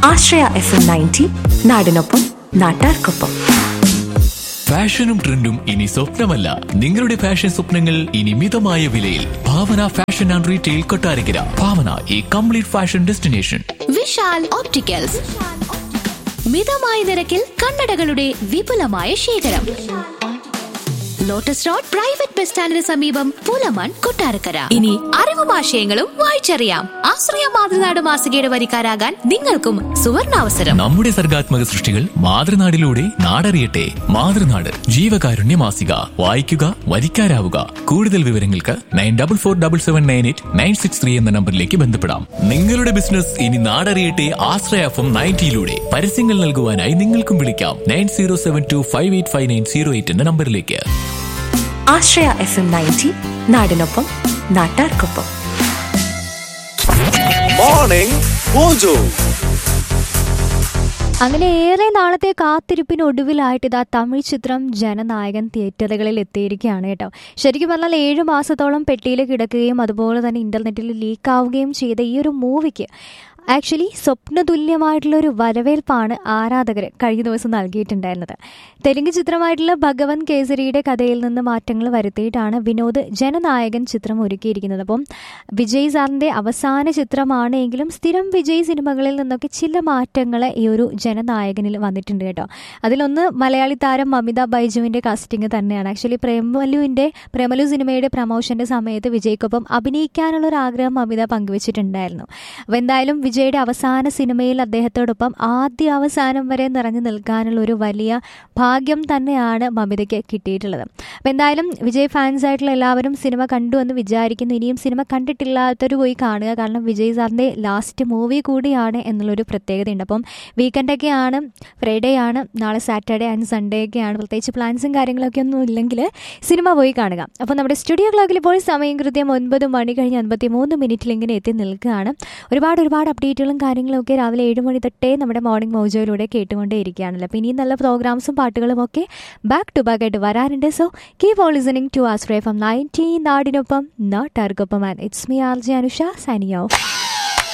ആശ്രയ F M ninety നാടിനൊപ്പം നാട്ടാർക്കൊപ്പം ഫാഷനും ട്രെൻഡും ഇനി സ്വപ്നമല്ല നിങ്ങളുടെ ഫാഷൻ സ്വപ്നങ്ങൾ ഇനി മിതമായ വിലയിൽ Bhavana fashion and retail Kottarakkara Bhavana ഈ complete fashion destination Vishal opticals മിതമായ നിരക്കിൽ കണ്ണടകളുടെ വിപുലമായ ശേഖരം ലോട്ടസ് റോഡ് പ്രൈവറ്റ് ബസ് സ്റ്റാൻഡിന് സമീപം പൂലമാൻ കൊട്ടാരക്കര ഇനി അറിവും ആശയങ്ങളും വായിച്ചറിയാം ആശ്രയ മാതൃനാട് മാസികയുടെ വരിക്കാരാകാൻ നിങ്ങൾക്കും സുവർണാവസരം നമ്മുടെ സർഗാത്മക സൃഷ്ടികൾ മാതൃനാടിലൂടെ നാടറിയട്ടെ മാതൃനാട് ജീവകാരുണ്യ മാസിക വായിക്കുക വരിക്കാരാവുക കൂടുതൽ വിവരങ്ങൾക്ക് nine double four double seven nine eight nine six three എന്ന നമ്പറിലേക്ക് ബന്ധപ്പെടാം നിങ്ങളുടെ ബിസിനസ് ഇനി നാടറിയട്ടെ ആശ്രയഫം നയൻറ്റിയിലൂടെ പരസ്യങ്ങൾ നൽകുവാനായി നിങ്ങൾക്കും വിളിക്കാം nine zero seven two five eight five nine zero eight എന്ന നമ്പറിലേക്ക് ആശ്രയ എഫ് എം നയൻറ്റി നാടിനൊപ്പം നാട്ടാർക്കൊപ്പം മോർണിംഗ് മോജോ അങ്ങനെ ഏറെ നാളത്തെ കാത്തിരിപ്പിനൊടുവിലായിട്ട് ഇതാ തമിഴ് ചിത്രം ജനനായകൻ തിയേറ്ററുകളിൽ എത്തിയിരിക്കുകയാണ് കേട്ടോ ശരിക്കും പറഞ്ഞാൽ ഏഴ് മാസത്തോളം പെട്ടിയിൽ കിടക്കുകയും അതുപോലെ തന്നെ ഇന്റർനെറ്റിൽ ലീക്കാവുകയും ചെയ്ത ഈ ഒരു മൂവിക്ക് ആക്ച്വലി സ്വപ്നതുല്യമായിട്ടുള്ള ഒരു വരവേൽപ്പാണ് ആരാധകർ കഴിഞ്ഞ ദിവസം നൽകിയിട്ടുണ്ടായിരുന്നത് തെലുങ്ക് ചിത്രമായിട്ടുള്ള ഭഗവൻ കേസരിയുടെ കഥയിൽ നിന്ന് മാറ്റങ്ങൾ വരുത്തിയിട്ടാണ് വിനോദ് ജനനായകൻ ചിത്രം ഒരുക്കിയിരിക്കുന്നത് അപ്പം വിജയ് സാറിൻ്റെ അവസാന ചിത്രമാണ് എങ്കിലും സ്ഥിരം വിജയ് സിനിമകളിൽ നിന്നൊക്കെ ചില മാറ്റങ്ങൾ ഈ ഒരു ജനനായകനിൽ വന്നിട്ടുണ്ട് കേട്ടോ അതിലൊന്ന് മലയാളി താരം മമിത ബൈജുവിൻ്റെ കാസ്റ്റിംഗ് തന്നെയാണ് ആക്ച്വലി പ്രേമലുവിൻ്റെ പ്രേമലു സിനിമയുടെ പ്രമോഷൻ്റെ സമയത്ത് വിജയ്ക്കൊപ്പം അഭിനയിക്കാനുള്ള ഒരു ആഗ്രഹം മമിത പങ്കുവച്ചിട്ടുണ്ടായിരുന്നു അപ്പോൾ എന്തായാലും വിജയുടെ അവസാന സിനിമയിൽ അദ്ദേഹത്തോടൊപ്പം ആദ്യ അവസാനം വരെ നിറഞ്ഞു നിൽക്കാനുള്ള ഒരു വലിയ ഭാഗ്യം തന്നെയാണ് മമിതയ്ക്ക് കിട്ടിയിട്ടുള്ളത് അപ്പോൾ എന്തായാലും വിജയ് ഫാൻസ് ആയിട്ടുള്ള എല്ലാവരും സിനിമ കണ്ടു എന്ന് വിചാരിക്കുന്നു ഇനിയും സിനിമ കണ്ടിട്ടില്ലാത്തവർ പോയി കാണുക കാരണം വിജയ് സാറിൻ്റെ ലാസ്റ്റ് മൂവി കൂടിയാണ് എന്നുള്ളൊരു പ്രത്യേകതയുണ്ട് അപ്പം വീക്കെൻഡൊക്കെയാണ് ഫ്രൈഡേ ആണ് നാളെ സാറ്റർഡേ ആൻഡ് സൺഡേ ഒക്കെയാണ് പ്രത്യേകിച്ച് പ്ലാൻസും കാര്യങ്ങളൊക്കെ ഒന്നും ഇല്ലെങ്കിൽ സിനിമ പോയി കാണുക അപ്പോൾ നമ്മുടെ സ്റ്റുഡിയോ ക്ലോക്കിൽ ഇപ്പോൾ സമയം കൃത്യം ഒൻപത് മണി കഴിഞ്ഞ് അൻപത്തി മൂന്ന് മിനിറ്റിൽ ഇങ്ങനെ എത്തി നിൽക്കുകയാണ് ഒരുപാട് ഒരുപാട് അപ്ഡേറ്റുകളും കാര്യങ്ങളും ഒക്കെ രാവിലെ ഏഴ് മണി തൊട്ടേ നമ്മുടെ മോർണിംഗ് മോജോയിലൂടെ കേട്ടുകൊണ്ടേ ഇരിക്കുകയാണല്ലോ അപ്പോൾ ഇനിയും നല്ല പ്രോഗ്രാംസും പാട്ടുകളും ഒക്കെ ബാക്ക് ടു ബാക്ക് ആയിട്ട് വരാറുണ്ട് so keep all listening to ആസ്ട്രേ ഫ്രം നയൻറ്റീൻ നാടിനൊപ്പം നോട്ട് ആർക്കൊപ്പം and it's me R J Anusha signing of